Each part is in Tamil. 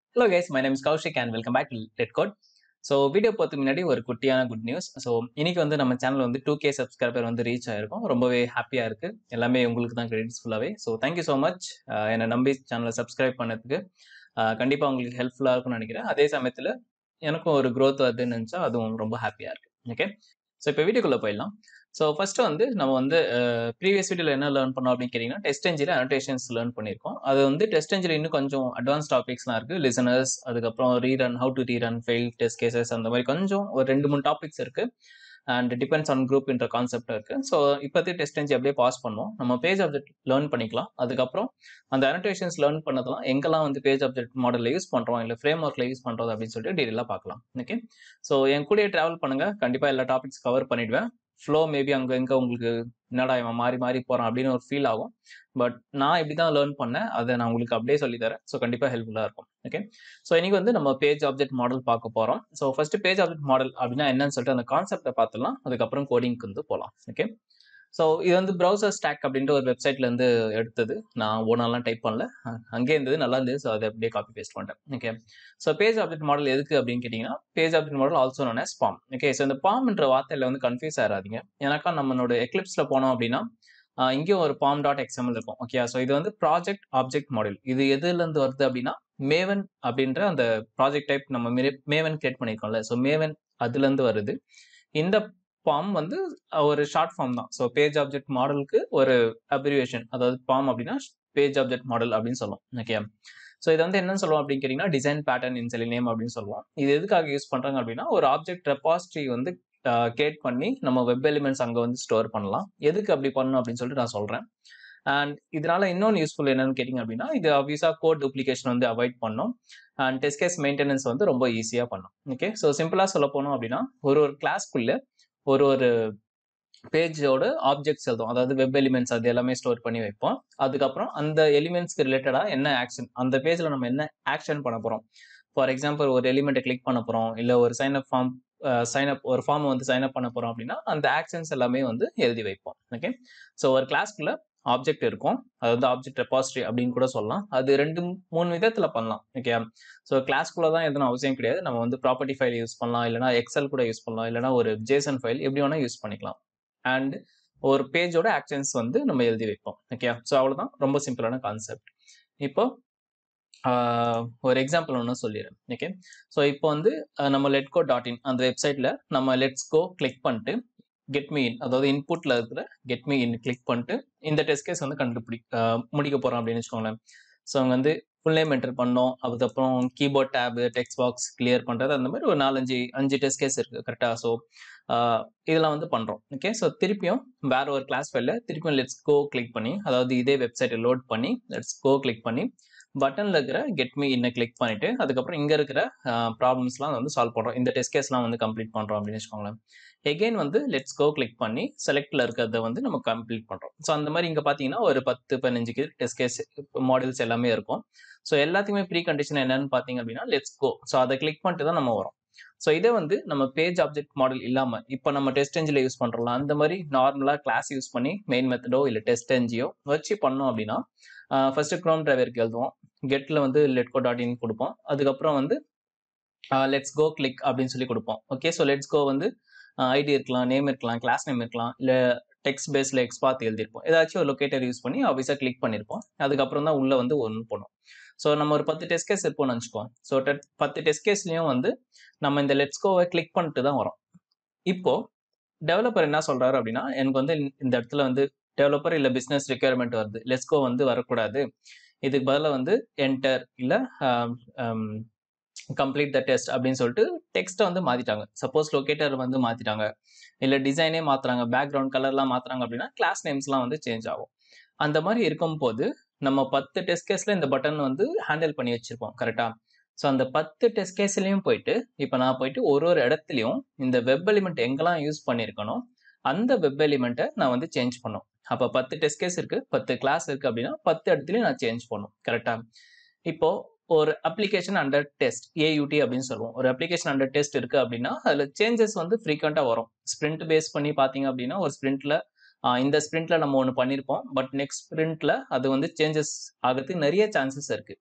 hello guys my name is Kaushik and welcome back to LetCode so video பார்த்து முன்னாடி ஒரு குட்டியான குட் நியூஸ் ஸோ இன்னைக்கு வந்து நம்ம சேனல் வந்து டூ கே சப்ஸ்கிரைபர் வந்து ரீச் ஆயிருக்கும் ரொம்பவே ஹாப்பியாக இருக்கு எல்லாமே உங்களுக்கு தான் கிரெடிட்ஸ் ஃபுல்லாகவே ஸோ தேங்க்யூ ஸோ மச் என்னை நம்பி சேனலை சப்ஸ்கிரைப் பண்ணதுக்கு கண்டிப்பாக உங்களுக்கு ஹெல்ப்ஃபுல்லாக இருக்கும்னு நினைக்கிறேன் அதே சமயத்தில் எனக்கும் ஒரு க்ரோத் வருதுன்னு நினச்சா அதுவும் ரொம்ப ஹாப்பியாக இருக்கு ஓகே ஸோ இப்போ வீடியோக்குள்ளே போயிடலாம் ஸோ ஃபர்ஸ்ட் வந்து நம்ம வந்து ப்ரீவியஸ் வீடியோவில் என்ன லேர்ன் பண்ணோம் அப்படின்னு கேட்டிங்கன்னா டெஸ்ட் எஞ்சில் அனோட்டேஷன்ஸ் லேர்ன் பண்ணியிருக்கோம் அது வந்து டெஸ்ட் எஞ்சில் இன்னும் கொஞ்சம் அட்வான்ஸ் டாபிக்ஸ்லாம் இருக்குது லிசனர்ஸ் அதுக்கப்புறம் rerun how to rerun fail test cases அந்த மாதிரி கொஞ்சம் ஒரு ரெண்டு மூணு டாபிக்ஸ் இருக்குது அண்ட் டிபெண்ட்ஸ் ஆன் குரூப் என்ற கான்செப்ட் இருக்கு ஸோ இப்போதைக்கு டெஸ்ட் எஞ்சி அப்படியே பாஸ் பண்ணுவோம் நம்ம பேஜ் ஆப்ஜெக்ட் லேர்ன் பண்ணிக்கலாம் அதுக்கப்புறம் அந்த அனோட்டேஷன்ஸ் லேர்ன் பண்ணதெல்லாம் எங்கெல்லாம் வந்து பேஜ் ஆப்ஜெக்ட் மாடலில் யூஸ் பண்ணுறோம் இல்லை ஃப்ரேம் ஒர்க்கில் யூஸ் பண்ணுறோம் அப்படின்னு சொல்லிட்டு டீட்டெயிலாக பார்க்கலாம் ஓகே ஸோ என் கூடயே ட்ராவல் பண்ணுங்க கண்டிப்பாக எல்லா டாபிக்ஸ் கவர் பண்ணிடுவேன் ஃப்ளோ மேபி அங்கே எங்கே உங்களுக்கு என்னடா இவன் மாறி மாறி போகிறான் அப்படின்னு ஒரு ஃபீல் ஆகும் பட் நான் இப்படி தான் லேர்ன் பண்ணேன் அதை நான் உங்களுக்கு அப்படியே சொல்லித்தரேன் ஸோ கண்டிப்பாக ஹெல்ப்ஃபுல்லாக இருக்கும் ஓகே ஸோ இன்னைக்கு வந்து நம்ம பேஜ் ஆப்ஜெக்ட் மாடல் பார்க்க போகிறோம் so first page object model அப்படின்னா என்னன்னு சொல்லிட்டு அந்த கான்செப்டை பார்த்துலாம் அதுக்கப்புறம் கோடிங்க்கு வந்து போகலாம் ஓகே ஸோ இது வந்து ப்ரௌசர் ஸ்டாக் அப்படின்ற ஒரு வெப்சைட்ல இருந்து எடுத்தது நான் ஓனாலாம் டைப் பண்ணல அங்கே இருந்தது நல்லா இருந்தது ஸோ அதை அப்படியே காப்பி பேஸ்ட் பண்ணிட்டேன் okay so page object model எதுக்கு அப்படின்னு கேட்டிங்கன்னா பேஜ் ஆப்ஜெக்ட் மாடல் also known as form okay so இந்த ஃபார்ம்ன்ற வார்த்தையில் வந்து கன்ஃபியூஸ் ஆகாதீங்க ஏன்னாக்கா நம்மளோட எக்லிப்ஸில் போனோம் அப்படின்னா இங்கேயும் ஒரு ஃபார்ம் டாட் எக்ஸ்எம்எல் இருக்கும் ஓகே ஸோ இது வந்து ப்ராஜெக்ட் ஆப்ஜெக்ட் மாடல் இது எதுலேருந்து வருது அப்படின்னா மேவன் அப்படின்ற அந்த ப்ராஜெக்ட் டைப் நம்ம மேவன் கிரியேட் பண்ணியிருக்கோம்ல ஸோ மேவன் அதுலேருந்து வருது இந்த ஃபார்ம் வந்து ஒரு ஷார்ட் ஃபார்ம் தான் ஸோ பேஜ் ஆப்ஜெக்ட் மாடலுக்கு ஒரு அப்ரிவேஷன் அதாவது ஃபார்ம் அப்படின்னா பேஜ் ஆப்ஜெக்ட் மாடல் அப்படின்னு சொல்லுவோம் ஓகே ஸோ இது வந்து என்னன்னு சொல்லுவோம் அப்படின்னு கேட்டிங்கன்னா டிசைன் பேட்டர்ன் இன் செலினியம் அப்படின்னு சொல்லுவோம் இது எதுக்காக யூஸ் பண்ணுறாங்க அப்படின்னா ஒரு ஆப்ஜெக்ட் ரெபாசிட்டரி வந்து கிரியேட் பண்ணி நம்ம வெப் எலிமெண்ட்ஸ் அங்கே வந்து ஸ்டோர் பண்ணலாம் எதுக்கு அப்படி பண்ணணும் அப்படின்னு சொல்லிட்டு நான் சொல்கிறேன் அண்ட் இதனால இன்னொன்று யூஸ்ஃபுல் என்னன்னு கேட்டிங்க அப்படின்னா இது ஆப்வியஸாக கோட் டூப்ளிகேஷன் வந்து அவாய்ட் பண்ணும் அண்ட் டெஸ்ட் கேஸ் மெயின்டெனன்ஸ் வந்து ரொம்ப ஈஸியாக பண்ணும் ஓகே ஸோ சிம்பிளாக சொல்ல போனோம் அப்படின்னா ஒரு ஒரு கிளாஸ்க்குள்ளே ஒரு ஒரு பேஜோட ஆப்ஜெக்ட்ஸ் எழுதும் அதாவது வெப் எலிமெண்ட்ஸ் அது எல்லாமே ஸ்டோர் பண்ணி வைப்போம் அதுக்கப்புறம் அந்த எலிமெண்ட்ஸ்க்கு ரிலேட்டடாக என்ன ஆக்ஷன் அந்த பேஜில் நம்ம என்ன ஆக்ஷன் பண்ண போகிறோம் ஃபார் எக்ஸாம்பிள் ஒரு எலிமெண்ட்டை கிளிக் பண்ண போகிறோம் இல்லை ஒரு sign up form sign up ஒரு ஃபார்மை வந்து சைன் அப் பண்ண போகிறோம் அப்படின்னா அந்த ஆக்ஷன்ஸ் எல்லாமே வந்து எழுதி வைப்போம் ஓகே ஸோ ஒரு கிளாஸ்க்குள்ள ஆப்ஜெக்ட் இருக்கும் அது வந்து ஆப்ஜெக்ட் ரெபாசிட்டரி அப்படின்னு கூட சொல்லலாம் அது ரெண்டு மூணு விதத்தில் பண்ணலாம் ஓகே ஸோ கிளாஸ்க்குள்ள தான் எதுவும் அவசியம் கிடையாது நம்ம வந்து ப்ராப்பர்ட்டி ஃபைல் யூஸ் பண்ணலாம் இல்லைனா எக்ஸல் கூட யூஸ் பண்ணலாம் இல்லைனா ஒரு ஜேசன் ஃபைல் எப்படி வேணால் யூஸ் பண்ணிக்கலாம் அண்ட் ஒரு பேஜோட ஆக்ஷன்ஸ் வந்து நம்ம எழுதி வைப்போம் ஓகே ஸோ அவ்வளோதான் ரொம்ப சிம்பிளான கான்செப்ட் இப்போ ஒரு எக்ஸாம்பிள் ஒன்று சொல்லிடுறேன் ஓகே ஸோ இப்போ வந்து நம்ம லெட்கோ டாட் இன் அந்த வெப்சைட்டில் நம்ம லெட்ஸ் கோ கிளிக் பண்ணிட்டு கெட் மீ இன் அதாவது இன்புட்டில் இருக்கிற கெட் மீ இன் கிளிக் பண்ணிட்டு இந்த டெஸ்ட் கேஸ் வந்து கண்டுபிடி முடிக்க போகிறோம் அப்படின்னு வச்சுக்கோங்களேன் ஸோ அங்கே வந்து ஃபுல் நேம் என்டர் பண்ணோம் அதுக்கப்புறம் keyboard tab text box clear பண்ணுறது அந்த மாதிரி ஒரு நாலஞ்சு அஞ்சு டெஸ்ட் கேஸ் இருக்குது கரெக்டாக ஸோ இதெல்லாம் வந்து பண்ணுறோம் ஓகே ஸோ திருப்பியும் வேற ஒரு கிளாஸ் ஃபைலில் திருப்பியும் லெட்ஸ் கோ கிளிக் பண்ணி அதாவது இதே வெப்சைட்டை லோட் பண்ணி லெட்ஸ் கோ கிளிக் பண்ணி பட்டனில் இருக்கிற கெட் மீ இன்னை கிளிக் பண்ணிட்டு அதுக்கப்புறம் இங்கே இருக்கிற ப்ராப்ளம்ஸ்லாம் வந்து சால்வ் பண்ணுறோம் இந்த டெஸ்ட் கேஸ்லாம் வந்து கம்ப்ளீட் பண்ணுறோம் அப்படின்னு வச்சுக்கோங்களேன் எகெயின் வந்து லெட்ஸ் கோ கிளிக் பண்ணி செலக்டில் இருக்கிறத வந்து நம்ம கம்ப்ளீட் பண்ணுறோம் ஸோ அந்த மாதிரி இங்கே பார்த்தீங்கன்னா ஒரு பத்து பதினஞ்சுக்கு டெஸ்ட் கேஸ் மாடல்ஸ் எல்லாமே இருக்கும் ஸோ எல்லாத்துக்குமே ப்ரீ கண்டிஷன் என்னன்னு பார்த்தீங்க அப்படின்னா லெட்ஸ் கோ ஸோ அதை கிளிக் பண்ணிட்டு தான் நம்ம வரோம் ஸோ இதே வந்து நம்ம பேஜ் ஆப்ஜெக்ட் மாடல் இல்லாமல் இப்போ நம்ம டெஸ்ட் எஞ்சில் யூஸ் பண்ணுறோம்ல அந்த மாதிரி நார்மலாக கிளாஸ் யூஸ் பண்ணி மெயின் மெத்தடோ இல்லை டெஸ்ட் எஞ்சியோ வச்சு பண்ணோம் அப்படின்னா ஃபர்ஸ்ட் க்ரோம் டிரைவருக்கு எழுதுவோம் கெட்டில் வந்து லெட்கோ டாட் இன் கொடுப்போம் அதுக்கப்புறம் வந்து லெட்ஸ் கோ கிளிக் அப்படின்னு சொல்லி கொடுப்போம் ஓகே ஸோ லெட்ஸ் கோ வந்து ஐடி இருக்கலாம் நேம் இருக்கலாம் கிளாஸ் நேம் இருக்கலாம் இல்லை டெக்ஸ்ட் பேஸில் எக்ஸ்பாத் எழுதியிருப்போம் ஏதாச்சும் ஒரு லொக்கேட்டர் யூஸ் பண்ணி ஆஃபீஸாக கிளிக் பண்ணியிருப்போம் அதுக்கப்புறம் தான் உள்ளே வந்து ஒன்று பண்ணும் ஸோ நம்ம ஒரு பத்து டெஸ்ட் கேஸ் இருப்போம்னு நினச்சிப்போம் ஸோ பத்து டெஸ்ட் கேஸ்லையும் வந்து நம்ம இந்த லெட்ஸ் கோவை கிளிக் பண்ணிட்டு தான் வரோம் இப்போ டெவலப்பர் என்ன சொல்கிறாரு அப்படின்னா எனக்கு வந்து இந்த இடத்துல வந்து டெவலப்பர் இல்லை பிஸ்னஸ் ரெக்யர்மெண்ட் வருது லெட்ஸ்கோ வந்து வரக்கூடாது இதுக்கு பதிலாக வந்து என்டர் இல்லை கம்ப்ளீட் த டெஸ்ட் அப்படின்னு சொல்லிட்டு டெக்ஸ்ட்டை வந்து மாற்றிட்டாங்க சப்போஸ் லொக்கேட்டர் வந்து மாற்றிட்டாங்க இல்லை டிசைனே மாற்றுறாங்க பேக்ரவுண்ட் கலர்லாம் மாற்றுறாங்க அப்படின்னா கிளாஸ் நேம்ஸ்லாம் வந்து சேஞ்ச் ஆகும் அந்த மாதிரி இருக்கும்போது நம்ம பத்து டெஸ்ட் கேஸில் இந்த பட்டன் வந்து ஹேண்டில் பண்ணி வச்சுருப்போம் கரெக்டாக ஸோ அந்த பத்து டெஸ்ட் கேஸ்லையும் போயிட்டு இப்போ நான் போயிட்டு ஒரு ஒரு இடத்துலையும் இந்த வெப் எலிமெண்ட் எங்கெல்லாம் யூஸ் பண்ணியிருக்கணும் அந்த வெப் எலிமெண்ட்டை நான் வந்து சேஞ்ச் பண்ணும் அப்போ பத்து டெஸ்ட் கேஸ் இருக்கு பத்து கிளாஸ் இருக்கு அப்படின்னா பத்து இடத்துலையும் நான் சேஞ்ச் பண்ணும் கரெக்டா இப்போ ஒரு அப்ளிகேஷன் அண்டர் டெஸ்ட் ஏயூடி அப்படின்னு சொல்லுவோம் ஒரு அப்ளிகேஷன் அண்டர் டெஸ்ட் இருக்கு அப்படின்னா அதில் சேஞ்சஸ் வந்து ஃப்ரீக்வெண்ட்டாக வரும் ஸ்ப்ரிண்ட் பேஸ் பண்ணி பார்த்தீங்க அப்படின்னா ஒரு ஸ்ப்ரிண்ட்ல இந்த ஸ்ப்ரிண்ட்ல நம்ம ஒன்று பண்ணியிருப்போம் பட் நெக்ஸ்ட் ஸ்ப்ரிண்ட்ல அது வந்து சேஞ்சஸ் ஆகிறதுக்கு நிறைய சான்சஸ் இருக்கு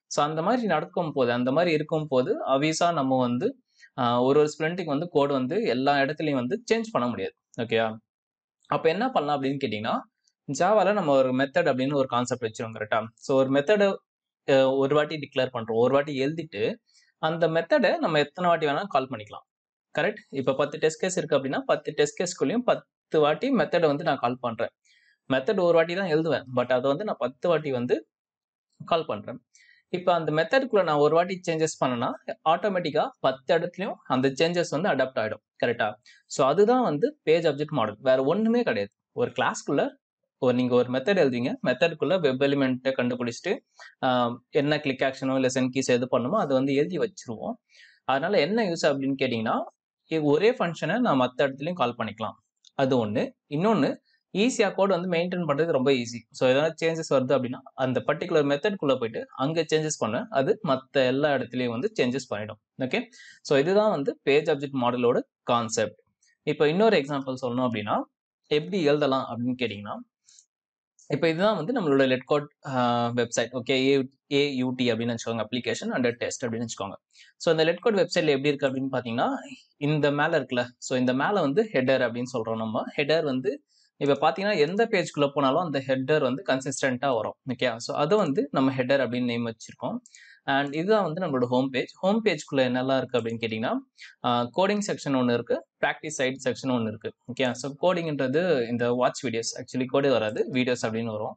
ஸோ அந்த மாதிரி நடக்கும் போது அந்த மாதிரி இருக்கும் போது அவிஸா நம்ம வந்து ஆஹ் ஒரு ஒரு ஸ்பிரிண்ட்டுக்கு வந்து கோடு வந்து எல்லா இடத்துலையும் வந்து சேஞ்ச் பண்ண முடியாது ஓகேயா அப்போ என்ன பண்ணலாம் அப்படின்னு கேட்டிங்கன்னா ஜாவால நம்ம ஒரு மெத்தட் அப்படின்னு ஒரு கான்செப்ட் வச்சிருக்கோம் கரெக்டா ஸோ ஒரு மெத்தடை ஒரு வாட்டி டிக்ளேர் பண்றோம் ஒரு வாட்டி எழுதிட்டு அந்த மெத்தடை நம்ம எத்தனை வாட்டி வேணாலும் கால் பண்ணிக்கலாம் கரெக்ட் இப்போ பத்து டெஸ்ட் கேஸ் இருக்கு அப்படின்னா பத்து டெஸ்ட் கேஸ்க்குள்ளேயும் பத்து வாட்டி மெத்தடை வந்து நான் கால் பண்றேன் மெத்தட் ஒரு வாட்டி தான் எழுதுவேன் பட் அதை வந்து நான் பத்து வாட்டி வந்து கால் பண்றேன் இப்போ அந்த மெத்தடுக்குள்ள நான் ஒரு வாட்டி சேஞ்சஸ் பண்ணனா ஆட்டோமேட்டிக்கா பத்து இடத்துலயும் அந்த சேஞ்சஸ் வந்து அடாப்ட் ஆயிடும் கரெக்டா ஸோ அதுதான் வந்து பேஜ் ஆப்ஜெக்ட் மாடல் வேற ஒண்ணுமே கிடையாது ஒரு கிளாஸ்க்குள்ள ஒரு நீங்க ஒரு மெத்தட் எழுதிங்க மெத்தடுக்குள்ள வெப் எலிமெண்ட்டை கண்டுபிடிச்சிட்டு ஆஹ் என்ன கிளிக் ஆக்ஷனோ இல்லை சென் கீஸ் எது பண்ணுமோ அதை வந்து எழுதி வச்சிருவோம் அதனால என்ன யூஸ் அப்படின்னு கேட்டிங்கன்னா இ- ஒரே ஃபங்க்ஷனை நான் மற்ற இடத்துலையும் கால் பண்ணிக்கலாம் அது ஒன்று இன்னொன்று ஈஸியாக கோட் வந்து மெயின்டைன் பண்ணுறது ரொம்ப ஈஸி ஸோ எதனா சேஞ்சஸ் வருது அப்படின்னா அந்த பர்டிகுலர் மெத்தட்குள்ளே போயிட்டு அங்கே சேஞ்சஸ் பண்ண அது மற்ற எல்லா இடத்துலையும் வந்து சேஞ்சஸ் பண்ணிடும் ஓகே ஸோ இதுதான் வந்து பேஜ் ஆப்ஜெக்ட் மாடலோட கான்செப்ட் இப்போ இன்னொரு எக்ஸாம்பிள் சொல்லணும் அப்படின்னா எப்படி எழுதலாம் அப்படின்னு கேட்டிங்கன்னா இப்போ இதுதான் வந்து நம்மளோட LetCode website okay A AUT அப்படின்னு வச்சுக்கோங்க அப்ளிகேஷன் அண்டர் டெஸ்ட் அப்படின்னு வச்சுக்கோங்க ஸோ இந்த லெட் கோட் வெப்சைட்ல எப்படி இருக்கு அப்படின்னு பார்த்தீங்கன்னா இந்த மேலே இருக்குல்ல ஸோ இந்த மேலே வந்து ஹெடர் அப்படின்னு சொல்றோம் நம்ம ஹெடர் வந்து இப்போ பார்த்தீங்கன்னா எந்த பேஜ்குள்ளே போனாலும் அந்த ஹெட்டர் வந்து கன்சிஸ்டண்ட்டாக வரும் ஓகே ஸோ அதை வந்து நம்ம ஹெட்டர் அப்படின்னு நேம் வச்சிருக்கோம் அண்ட் இதுதான் வந்து நம்மளோட ஹோம் பேஜ் ஹோம் பேஜ்குள்ளே என்னெல்லாம் இருக்குது அப்படின்னு கேட்டிங்கன்னா கோடிங் செக்ஷன் ஒன்று இருக்குது ப்ராக்டிஸ் சைட் செக்ஷன் ஒன்று இருக்குது ஓகே ஸோ கோடிங்ன்றது இந்த வாட்ச் வீடியோஸ் ஆக்சுவலி கோடே வராது வீடியோஸ் அப்படின்னு வரும்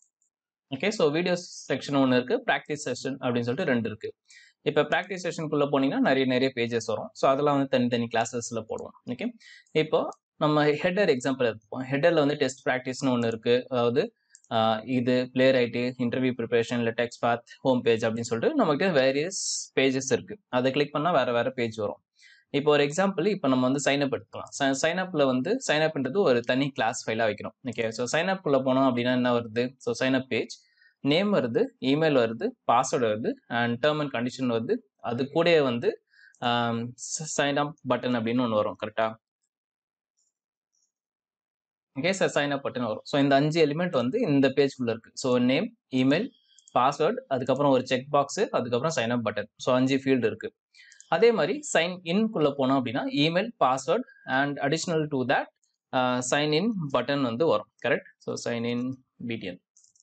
ஓகே ஸோ வீடியோஸ் செக்ஷன் ஒன்று இருக்குது ப்ராக்டிஸ் செஷன் அப்படின்னு சொல்லிட்டு ரெண்டு இருக்குது இப்போ ப்ராக்டிஸ் செஷனுக்குள்ளே போனீங்கன்னா நிறைய நிறைய பேஜஸ் வரும் ஸோ அதெல்லாம் வந்து தனித்தனி கிளாஸஸில் போடுவோம் ஓகே இப்போ நம்ம ஹெட்டர் எக்ஸாம்பிள் எடுப்போம் ஹெட்டரில் வந்து டெஸ்ட் ப்ராக்டிஸ்னு ஒன்று இருக்குது அதாவது ஆஹ் இது பிளே ரைட்டு இன்டர்வியூ ப்ரிப்பரேஷன் இல்லை டெக்ஸ்ட் பாத் ஹோம் பேஜ் அப்படின்னு சொல்லிட்டு நம்மகிட்ட வேரியஸ் பேஜஸ் இருக்குது அதை கிளிக் பண்ணால் வேறு வேறு பேஜ் வரும் இப்போ ஒரு எக்ஸாம்பிள் இப்போ நம்ம வந்து சைன் அப் எடுத்துக்கலாம் சைன் அப்பில் வந்து சைன் அப்ன்றது ஒரு தனி கிளாஸ் ஃபைலாக வைக்கணும் ஓகே ஸோ சைன் அப்குள்ளே போனோம் அப்படின்னா என்ன வருது so sign up page name வருது இமெயில் வருது பாஸ்வேர்டு வருது அண்ட் டேர்ம் அண்ட் கண்டிஷன் வருது அது கூடயே வந்து சைன் அப் பட்டன் அப்படின்னு ஒன்று வரும் கரெக்டாக okay sir sign up button வரும் ஸோ இந்த அஞ்சு எலிமெண்ட் வந்து இந்த பேஜ்குள்ள இருக்கு ஸோ நேம் இமெயில் பாஸ்வேர்டு அதுக்கப்புறம் ஒரு செக் பாக்ஸ் அதுக்கப்புறம் சைன் அப் பட்டன் ஸோ அஞ்சு ஃபீல்டு இருக்கு அதே மாதிரி சைன் இன்குள்ள போனோம் அப்படின்னா email password and additional to that sign in button வந்து வரும் correct so sign in BTN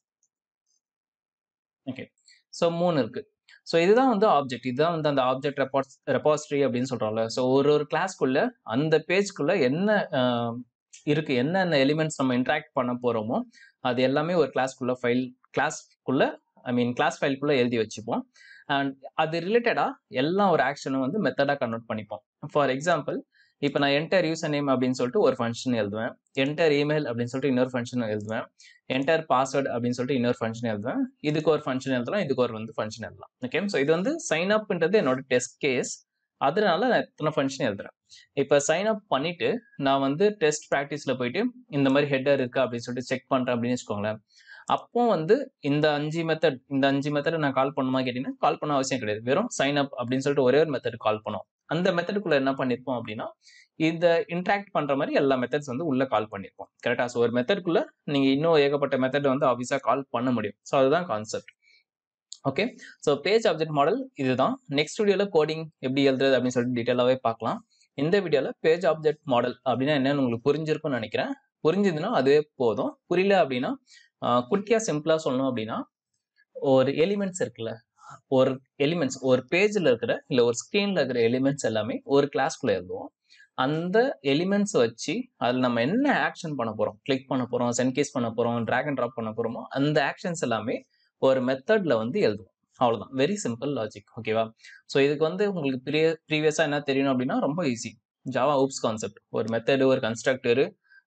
okay so மூணு இருக்கு ஸோ இதுதான் வந்து ஆப்ஜெக்ட் இதுதான் வந்து அந்த ஆப்ஜெக்ட் ரெபாஸ் ரெபாசிட்டரி அப்படின்னு சொல்றோம்ல ஸோ ஒரு ஒரு கிளாஸ்க்குள்ள அந்த பேஜ்க்குள்ள என்ன ஆஹ், இருக்கு என்னென்ன எலிமெண்ட்ஸ் நம்ம இன்ட்ராக்ட் பண்ண போறோமோ அது எல்லாமே ஒரு கிளாஸ்க்குள்ள ஃபைல் கிளாஸ்க்குள்ள ஐ மீன் கிளாஸ் ஃபைல்குள்ள எழுதி வச்சுப்போம் அண்ட் அது ரிலேட்டடா எல்லாம் ஒரு ஆக்ஷனும் வந்து மெத்தடா கன்வெர்ட் பண்ணிப்போம் ஃபார் எக்ஸாம்பிள் இப்போ நான் என்டர் யூசர் நேம் அப்படின்னு சொல்லிட்டு ஒரு ஃபங்க்ஷன் எழுதுவேன் என்டர் இமெயில் அப்படின்னு சொல்லிட்டு இன்னொரு ஃபங்க்ஷன் எழுதுவேன் என்டர் பாஸ்வேர்ட் அப்படின்னு சொல்லிட்டு இன்னொரு ஃபங்க்ஷன் எழுதுவேன் இதுக்கு ஒரு ஃபங்க்ஷன் எழுதலாம் இதுக்கு ஒரு வந்து ஃபங்க்ஷன் எழுதலாம் ஓகே ஸோ இது வந்து சைன் அப்ன்றது என்னோட டெஸ்ட் கேஸ் அதனால நான் எத்தனை ஃபங்க்ஷன் எழுதுறேன் இப்போ சைன் அப் பண்ணிட்டு நான் வந்து டெஸ்ட் ப்ராக்டிஸ்ல போயிட்டு இந்த மாதிரி ஹெட்டர் இருக்கா அப்படின்னு சொல்லிட்டு செக் பண்றேன் அப்படின்னு வச்சுக்கோங்களேன் அப்போ வந்து இந்த அஞ்சு மெத்தட் இந்த அஞ்சு மெத்தட் நான் கால் பண்ணுமா கேட்டீங்கன்னா கால் பண்ண அவசியம் கிடையாது வெறும் சைன் அப் அப்படின்னு சொல்லிட்டு ஒரே ஒரு மெத்தட் கால் பண்ணோம் அந்த மெத்தடுக்குள்ள என்ன பண்ணிருப்போம் அப்படின்னா இந்த இன்ட்ராக்ட் பண்ற மாதிரி எல்லா மெத்தட்ஸ் வந்து உள்ள கால் பண்ணிருப்போம் கரெக்டா ஸோ ஒரு மெத்தடுக்குள்ள நீங்க இன்னும் ஏகப்பட்ட மெத்தட் வந்து ஆஃபீஸா கால் பண்ண முடியும் ஸோ அதுதான் concept okay so page object model இதுதான் நெக்ஸ்ட் வீடியோல கோடிங் எப்படி எழுதுறது அப்படின்னு சொல்லிட்டு டீட்டெயிலாகவே பார்க்கலாம் இந்த வீடியோல பேஜ் ஆப்ஜெக்ட் மாடல் அப்படின்னா என்னன்னு உங்களுக்கு புரிஞ்சிருக்கும்னு நினைக்கிறேன் புரிஞ்சதுன்னா அதுவே போதும் புரியல அப்படின்னா ஆஹ் குட்டியா சிம்பிளா சொல்லணும் அப்படின்னா ஒரு எலிமெண்ட்ஸ் இருக்குல்ல ஒரு எலிமெண்ட்ஸ் ஒரு பேஜ்ல இருக்கிற இல்ல ஒரு ஸ்கிரீன்ல இருக்கிற எலிமெண்ட்ஸ் எல்லாமே ஒரு கிளாஸ்க்குள்ள எழுதுவோம் அந்த எலிமெண்ட்ஸ் வச்சு அதில் நம்ம என்ன ஆக்ஷன் பண்ண போறோம் கிளிக் பண்ண போறோம் சென்கேஸ் பண்ண போறோம் டிராக் அண்ட் ட்ராப் பண்ண போறோமோ அந்த ஆக்ஷன்ஸ் எல்லாமே ஒரு மெத்தட்ல வந்து எழுதுவோம் அவ்வளவுதான் வெரி சிம்பிள் லாஜிக் ஓகேவா ஸோ இதுக்கு வந்து உங்களுக்கு ப்ரீ ப்ரீவியஸாக என்ன தெரியணும் அப்படின்னா ரொம்ப ஈஸி ஜாவா ஊப்ஸ் கான்செப்ட் ஒரு மெத்தடு ஒரு கன்ஸ்ட்ரக்டரு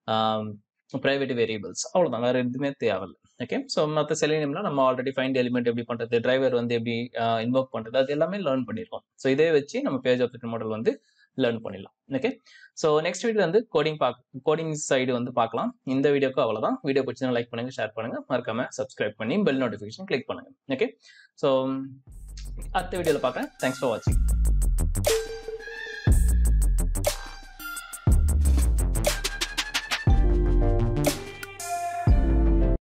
ப்ரைவேட் வேரியபிள்ஸ் அவ்வளோதான் வேற எதுவுமே தேவையில்லை ஓகே ஸோ மற்ற செலினியம்லாம் நம்ம ஆல்ரெடி ஃபைண்ட் எலிமெண்ட் எப்படி பண்ணுறது டிரைவர் வந்து எப்படி இன்வோக் பண்ணுறது அது எல்லாமே லேர்ன் பண்ணியிருக்கோம் ஸோ இதே வச்சு நம்ம பேஜ் ஆப்ஜெக்ட் மாடல் வந்து லேர்ன் பண்ணிடலாம் ஓகே ஸோ நெக்ஸ்ட் வீடியோ வந்து கோடிங் பார்க் கோடிங் சைடு வந்து பார்க்கலாம் இந்த வீடியோக்கு அவ்வளோதான் வீடியோ பிடிச்சா லைக் பண்ணுங்க ஷேர் பண்ணுங்க மறக்காம சப்ஸ்கிரைப் பண்ணி பெல் நோட்டிஃபிகேஷன் கிளிக் பண்ணுங்க ஓகே ஸோ அடுத்த வீடியோவில் பார்க்குறேன் தேங்க்ஸ் ஃபார் வாட்சிங்